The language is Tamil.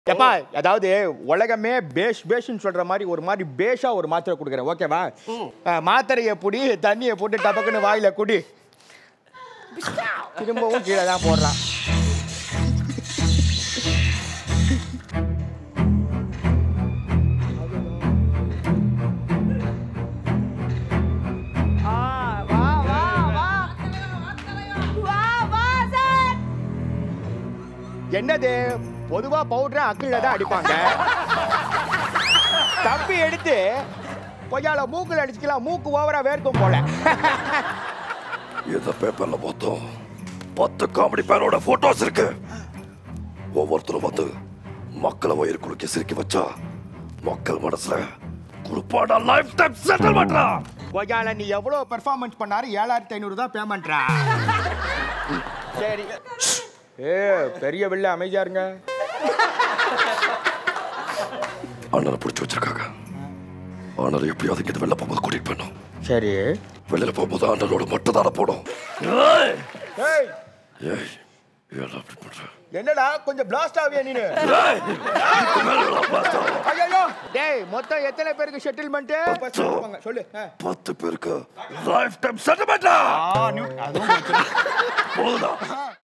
எப்பா அதாவது உலகமே பேஷ் பேஷ்னு சொல்ற மாதிரி ஒரு மாதிரி பேஷா ஒரு மாத்திரை கொடுக்குறேன் ஓகேவா அஹ், மாத்திரையை புடி தண்ணியை போட்டு டபக்குன்னு வாயில குடி திரும்பவும் கீழே தான் போடுறான் ஆ, வா வா வா வா வா சார் என்னது பொதுவா பவுடரை அக்கில தான் அடிப்பாங்க தப்பி எடுத்து கொய்யால மூக்குல அடிச்சுக்கலாம் மூக்கு ஓவரா வேர்க்கும் போல இந்த பேப்பர்ல மொத்தம் பத்து காமெடி பேரோட போட்டோஸ் இருக்கு ஒவ்வொருத்தரும் வந்து மக்களை வயிறு குலுக்கி சிரிக்க வச்சா மக்கள் மனசுல குடுப்பாடா லைஃப் டைம் செட்டில் பண்றா கொய்யால நீ எவ்வளவு பெர்ஃபார்மன்ஸ் பண்ணாரு ஏழாயிரத்தி ஐநூறு தான் பேமெண்ட்ரா சரி ஏ பெரிய வெள்ள அமைதியா இருங்க அண்ணனை பிடிச்சி வச்சிருக்காங்க அண்ணனை எப்படியாவது இங்க வெளில போகும்போது கூட்டிட்டு போயிடணும் சரி வெளியில போகும்போது அண்ணனோட மட்டும் தானே போடும் ஏய் ஏய் ஏய் ஏன் அப்படி பண்ற என்னடா கொஞ்சம் பிளாஸ்ட் ஆவியா நீனு ஏய் இதுக்கு மேல நான் பார்த்தா ஐயோ டேய் மொத்தம் எத்தனை பேருக்கு செட்டில்மெண்ட் சொல்லு ஆ. பத்து பேருக்கு லைஃப் டைம் செட்டில் பண்றா ஆ, நியூ- அதுவும் பிரச்சனை. போதுடா